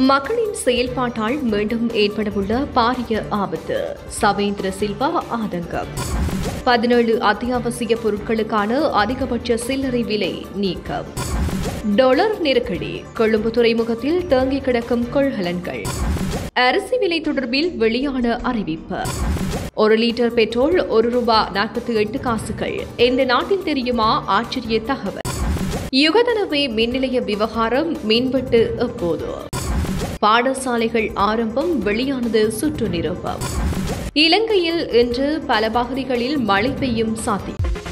மக்களின் செயல்பாட்டால் மீண்டும் ஏற்படவுள்ள பாரிய ஆபத்து சவேந்திர சில்வா ஆதங்கம் பதினேழு அத்தியாவசிய பொருட்களுக்கான அதிகபட்ச சில்லறை விலை நீக்கம் டொலர் நெருக்கடி கொழும்பு துறைமுகத்தில் தேங்கி கிடக்கும் கொள்கலன்கள் அரிசி விலை தொடர்பில் வெளியான அறிவிப்பு ஒரு லிட்டர் பெட்ரோல் ஒரு ரூபா நாற்பத்தி எட்டு காசுகள் இந்த நாட்டில் தெரியுமா ஆச்சரிய தகவல் யுகதனவே மின்நிலைய விவகாரம் மின்வெட்டு எப்போது பாடசாலைகள் ஆரம்பம் வெளியானது சுற்று நிரூபம் இலங்கையில் இன்று பல பகுதிகளில் மழை பெய்யும் சாத்தி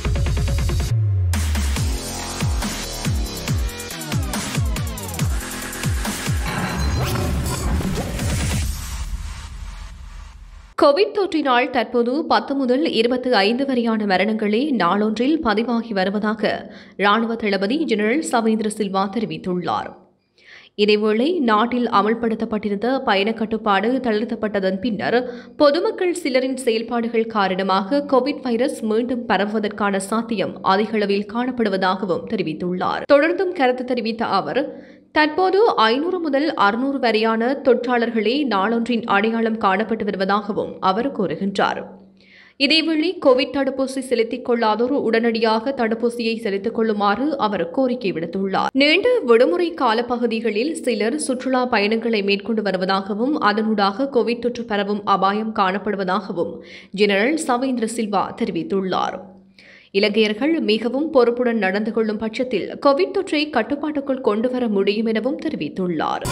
கோவிட் தொற்றினால் தற்போது பத்து முதல் இருபத்தி ஐந்து வரையான மரணங்களே நாளொன்றில் பதிவாகி வருவதாக ராணுவ தளபதி ஜெனரல் சவேந்திர சில்வா தெரிவித்துள்ளார் இதேவேளை நாட்டில் அமல்படுத்தப்பட்டிருந்த பயண கட்டுப்பாடு தளர்த்தப்பட்டதன் பின்னர் பொதுமக்கள் சிலரின் செயல்பாடுகள் காரணமாக கோவிட் வைரஸ் மீண்டும் பரவுவதற்கான சாத்தியம் அதிகளவில் காணப்படுவதாகவும் தெரிவித்துள்ளார் தொடர்ந்தும் கருத்து தெரிவித்த அவர் தற்போது ஐநூறு முதல் அறுநூறு வரையான தொற்றாளர்களே நாளொன்றின் அடையாளம் காணப்பட்டு வருவதாகவும் அவர் கூறுகின்றார் இதேவேளை கோவிட் தடுப்பூசி செலுத்திக் கொள்ளாதோர் உடனடியாக தடுப்பூசியை செலுத்திக் கொள்ளுமாறு அவர் கோரிக்கை விடுத்துள்ளார் நீண்ட விடுமுறை காலப்பகுதிகளில் சிலர் சுற்றுலா பயணங்களை மேற்கொண்டு வருவதாகவும் அதனூடாக கோவிட் தொற்று பரவும் அபாயம் காணப்படுவதாகவும் ஜெனரல் சவேந்திர சில்வா தெரிவித்துள்ளார் இலங்கையர்கள் மிகவும் பொறுப்புடன் நடந்து கொள்ளும் பட்சத்தில் கோவிட் தொற்றை கட்டுப்பாட்டுக்குள் கொண்டுவர முடியும் எனவும் தெரிவித்துள்ளார்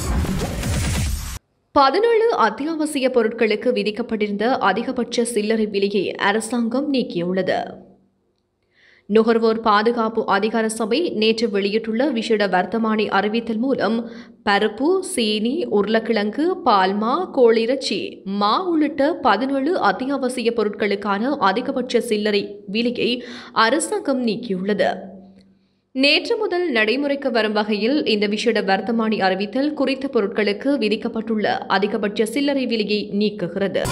பதினேழு அத்தியாவசிய பொருட்களுக்கு விதிக்கப்பட்டிருந்த அதிகபட்ச சில்லறை விலையை அரசாங்கம் நீக்கியுள்ளது நுகர்வோர் பாதுகாப்பு அதிகார சபை நேற்று வெளியிட்டுள்ள விசேட வர்த்தமானி அறிவித்தல் மூலம் பருப்பு சீனி உருளைக்கிழங்கு பால்மா கோழிறைச்சி மா உள்ளிட்ட பதினேழு அத்தியாவசிய பொருட்களுக்கான அதிகபட்ச சில்லறை விலையை அரசாங்கம் நீக்கியுள்ளது நேற்று முதல் நடைமுறைக்கு வரும் வகையில் இந்த விசேட வர்த்தமானி அறிவித்தல் குறித்த பொருட்களுக்கு விதிக்கப்பட்டுள்ள அதிகபட்ச சில்லறை விலையை நீக்குகிறது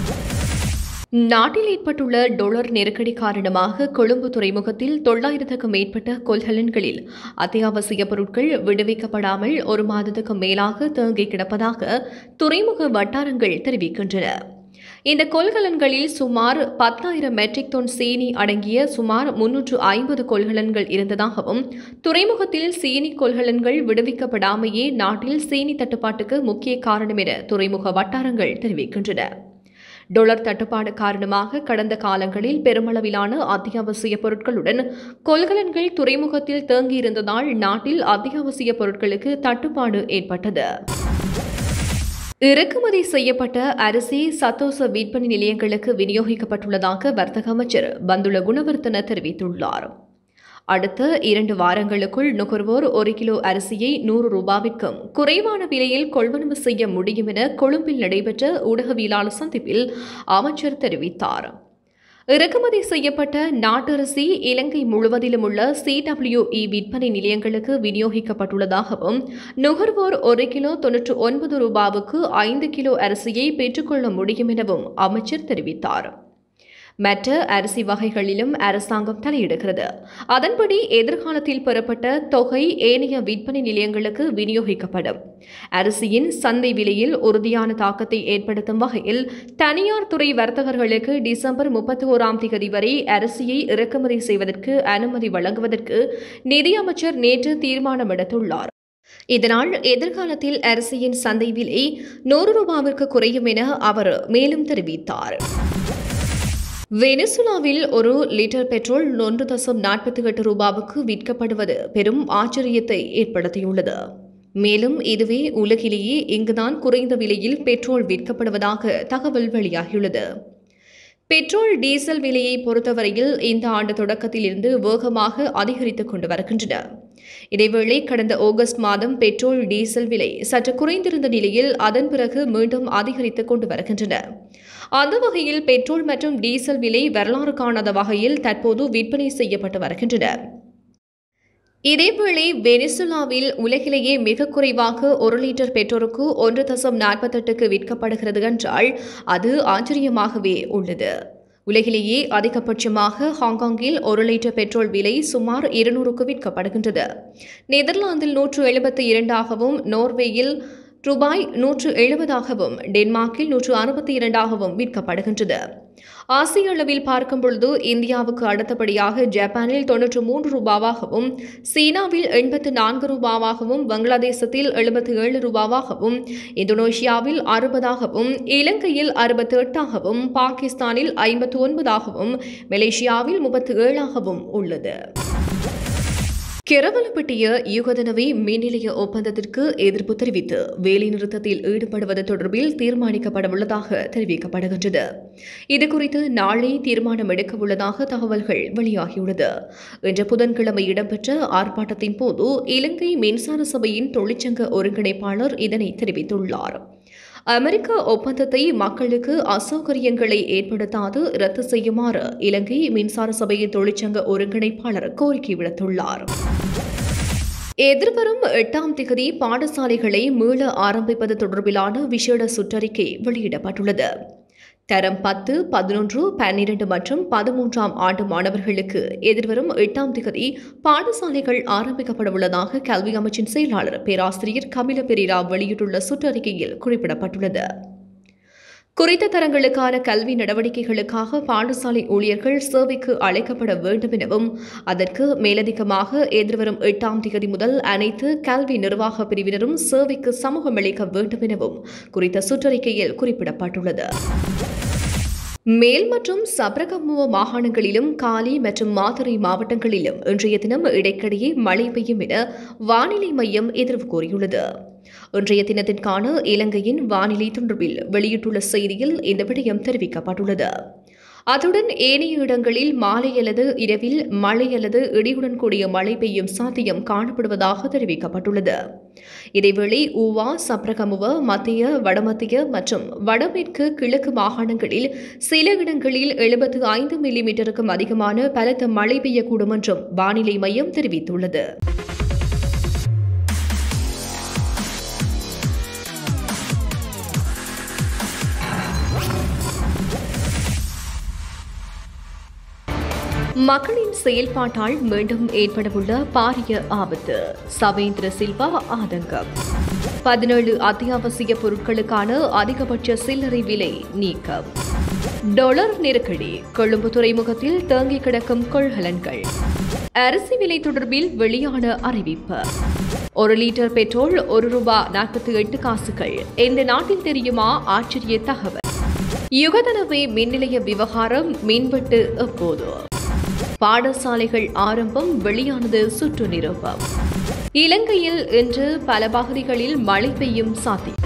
நாட்டில் ஏற்பட்டுள்ள டொலர் நெருக்கடி காரணமாக கொழும்பு துறைமுகத்தில் தொள்ளாயிரத்துக்கும் மேற்பட்ட கொள்கலன்களில் அத்தியாவசிய பொருட்கள் விடுவிக்கப்படாமல் ஒரு மாதத்துக்கு மேலாக தேங்கி கிடப்பதாக துறைமுக வட்டாரங்கள் தெரிவிக்கின்றன இந்த கொள்கலன்களில் சுமார் பத்தாயிரம் மெட்ரிக் டன் சீனி அடங்கிய சுமார் முன்னூற்று ஐம்பது கொள்கலன்கள் இருந்ததாகவும் துறைமுகத்தில் சீனி கொள்கலன்கள் விடுவிக்கப்படாமையே நாட்டில் சீனி தட்டுப்பாட்டுக்கு முக்கிய காரணம் என துறைமுக வட்டாரங்கள் தெரிவிக்கின்றன டொலர் தட்டுப்பாடு காரணமாக கடந்த காலங்களில் பெருமளவிலான அத்தியாவசிய பொருட்களுடன் கொள்கலன்கள் துறைமுகத்தில் தேங்கியிருந்ததால் நாட்டில் அத்தியாவசிய பொருட்களுக்கு தட்டுப்பாடு ஏற்பட்டது இறக்குமதி செய்யப்பட்ட அரிசி சத்தோச விற்பனை நிலையங்களுக்கு விநியோகிக்கப்பட்டுள்ளதாக வர்த்தக அமைச்சர் பந்துல குணவர்த்தன தெரிவித்துள்ளார் அடுத்த இரண்டு வாரங்களுக்குள் நுகர்வோர் ஒரு கிலோ அரிசியை நூறு ரூபாவிற்கும் குறைவான விலையில் கொள்வனவு செய்ய முடியும் என கொழும்பில் நடைபெற்ற ஊடகவியலாளர் சந்திப்பில் அமைச்சர் தெரிவித்தார் இறக்குமதி செய்யப்பட்ட நாட்டரிசி இலங்கை முழுவதிலும் உள்ள சிடபிள்யூஇ விற்பனை நிலையங்களுக்கு விநியோகிக்கப்பட்டுள்ளதாகவும் நுகர்வோர் ஒரு கிலோ தொன்னூற்று ஒன்பது ரூபாவுக்கு ஐந்து கிலோ அரிசியை பெற்றுக்கொள்ள முடியும் எனவும் அமைச்சர் தெரிவித்தார் மற்ற அரிசி வகைகளிலும் அரசாங்கம் தலையிடுகிறது அதன்படி எதிர்காலத்தில் பெறப்பட்ட தொகை ஏனைய விற்பனை நிலையங்களுக்கு விநியோகிக்கப்படும் அரிசியின் சந்தை விலையில் உறுதியான தாக்கத்தை ஏற்படுத்தும் வகையில் தனியார் துறை வர்த்தகர்களுக்கு டிசம்பர் முப்பத்தி ஓராம் தேதி வரை அரிசியை இறக்குமதி செய்வதற்கு அனுமதி வழங்குவதற்கு நிதியமைச்சர் நேற்று தீர்மானம் எடுத்துள்ளார் இதனால் எதிர்காலத்தில் அரிசியின் சந்தை விலை நூறு ரூபாவிற்கு குறையும் என அவர் மேலும் தெரிவித்தார் வெனிசுலாவில் ஒரு லிட்டர் பெட்ரோல் ஒன்று தசம் நாற்பத்தி எட்டு ரூபாவுக்கு விற்கப்படுவது பெரும் ஆச்சரியத்தை ஏற்படுத்தியுள்ளது மேலும் இதுவே உலகிலேயே இங்குதான் குறைந்த விலையில் பெட்ரோல் விற்கப்படுவதாக தகவல் வெளியாகியுள்ளது பெட்ரோல் டீசல் விலையை பொறுத்தவரையில் இந்த ஆண்டு தொடக்கத்தில் இருந்து வேகமாக அதிகரித்துக் கொண்டு வருகின்றன இதேவேளை கடந்த ஆகஸ்ட் மாதம் பெட்ரோல் டீசல் விலை சற்று குறைந்திருந்த நிலையில் அதன் பிறகு மீண்டும் அதிகரித்துக் கொண்டு வருகின்றன அந்த வகையில் பெட்ரோல் மற்றும் டீசல் விலை வரலாறு காணாத வகையில் தற்போது விற்பனை செய்யப்பட்டு வருகின்றன இதேவேளை வெனிசுலாவில் உலகிலேயே மிக குறைவாக ஒரு லிட்டர் பெட்ரோலுக்கு ஒன்று தசம் நாற்பத்தெட்டுக்கு விற்கப்படுகிறது என்றால் அது ஆச்சரியமாகவே உள்ளது உலகிலேயே அதிகபட்சமாக ஹாங்காங்கில் ஒரு லிட்டர் பெட்ரோல் விலை சுமார் இருநூறுக்கு விற்கப்படுகின்றது நெதர்லாந்தில் நூற்று எழுபத்தி இரண்டாகவும் நோர்வேயில் ரூபாய் நூற்று எழுபதாகவும் டென்மார்க்கில் நூற்று அறுபத்தி இரண்டாகவும் விற்கப்படுகின்றது ஆசிய அளவில் பார்க்கும் பொழுது இந்தியாவுக்கு அடுத்தபடியாக ஜப்பானில் தொன்னூற்று மூன்று ரூபாவாகவும் சீனாவில் எண்பத்து நான்கு ரூபாவாகவும் பங்களாதேசத்தில் எழுபத்தி ஏழு ரூபாவாகவும் இந்தோனேஷியாவில் அறுபதாகவும் இலங்கையில் அறுபத்தி எட்டாகவும் பாகிஸ்தானில் ஐம்பத்து ஒன்பதாகவும் மலேசியாவில் முப்பத்து ஏழாகவும் உள்ளது கெரவலப்பட்டிய யுகதனவி மின் நிலைய ஒப்பந்தத்திற்கு எதிர்ப்பு தெரிவித்து வேலைநிறுத்தத்தில் ஈடுபடுவது தொடர்பில் தீர்மானிக்கப்படவுள்ளதாக தெரிவிக்கப்படுகின்றது இதுகுறித்து நாளை தீர்மானம் எடுக்க உள்ளதாக தகவல்கள் வெளியாகியுள்ளது இன்று புதன்கிழமை இடம்பெற்ற ஆர்ப்பாட்டத்தின் போது இலங்கை மின்சார சபையின் தொழிற்சங்க ஒருங்கிணைப்பாளர் இதனை தெரிவித்துள்ளார் அமெரிக்க ஒப்பந்தத்தை மக்களுக்கு அசௌகரியங்களை ஏற்படுத்தாது ரத்து செய்யுமாறு இலங்கை மின்சார சபையின் தொழிற்சங்க ஒருங்கிணைப்பாளர் கோரிக்கை விடுத்துள்ளார் எதிர்வரும் எட்டாம் திகதி பாடசாலைகளை மீள ஆரம்பிப்பது தொடர்பிலான விசேட சுற்றறிக்கை வெளியிடப்பட்டுள்ளது தரம் பத்து பதினொன்று பன்னிரண்டு மற்றும் பதிமூன்றாம் ஆண்டு மாணவர்களுக்கு எதிர்வரும் எட்டாம் திகதி பாடசாலைகள் ஆரம்பிக்கப்பட உள்ளதாக கல்வி அமைச்சின் செயலாளர் பேராசிரியர் கபில பெரிரா வெளியிட்டுள்ள சுற்றறிக்கையில் குறிப்பிடப்பட்டுள்ளது குறித்த தரங்களுக்கான கல்வி நடவடிக்கைகளுக்காக பாடசாலை ஊழியர்கள் சேவைக்கு அழைக்கப்பட வேண்டும் எனவும் அதற்கு மேலதிகமாக எதிர்வரும் எட்டாம் தேதி முதல் அனைத்து கல்வி நிர்வாக பிரிவினரும் சேவைக்கு சமூகமளிக்க வேண்டும் எனவும் குறித்த சுற்றறிக்கையில் குறிப்பிடப்பட்டுள்ளது மேல் மற்றும் சப்ரகமுவ மாகாணங்களிலும் காலி மற்றும் மாத்தறை மாவட்டங்களிலும் இன்றைய தினம் இடைக்கிடையே மழை பெய்யும் என வானிலை மையம் எதிர்வு கூறியுள்ளது இன்றைய தினத்திற்கான இலங்கையின் வானிலை தொடர்பில் வெளியிட்டுள்ள செய்தியில் இந்த விடயம் தெரிவிக்கப்பட்டுள்ளது அத்துடன் ஏனைய இடங்களில் மாலை அல்லது இரவில் மழை அல்லது இடியுடன் கூடிய மழை பெய்யும் சாத்தியம் காணப்படுவதாக தெரிவிக்கப்பட்டுள்ளது இதேவேளை ஊவா சப்ரகமுவ மத்திய வடமத்திய மற்றும் வடமேற்கு கிழக்கு மாகாணங்களில் சில இடங்களில் எழுபத்து ஐந்து மில்லிமீட்டருக்கும் அதிகமான பலத்த மழை பெய்யக்கூடும் என்றும் வானிலை மையம் தெரிவித்துள்ளது மக்களின் செயல்பாட்டால் மீண்டும் ஏற்படவுள்ள பாரிய ஆபத்து சவேந்திர சில்வா ஆதங்கம் பதினேழு அத்தியாவசிய பொருட்களுக்கான அதிகபட்ச சில்லறை விலை நீக்கம் டொலர் நெருக்கடி கொழும்பு துறைமுகத்தில் தேங்கி கிடக்கும் கொள்கலன்கள் அரிசி விலை தொடர்பில் வெளியான அறிவிப்பு ஒரு லிட்டர் பெட்ரோல் ஒரு ரூபா நாற்பத்தி எட்டு காசுகள் இந்த நாட்டில் தெரியுமா ஆச்சரிய தகவல் யுகதனவே மின் நிலைய விவகாரம் மின்வெட்டு எப்போது பாடசாலைகள் ஆரம்பம் வெளியானது சுற்று நிரூபம் இலங்கையில் இன்று பல பகுதிகளில் மழை பெய்யும் சாத்தியம்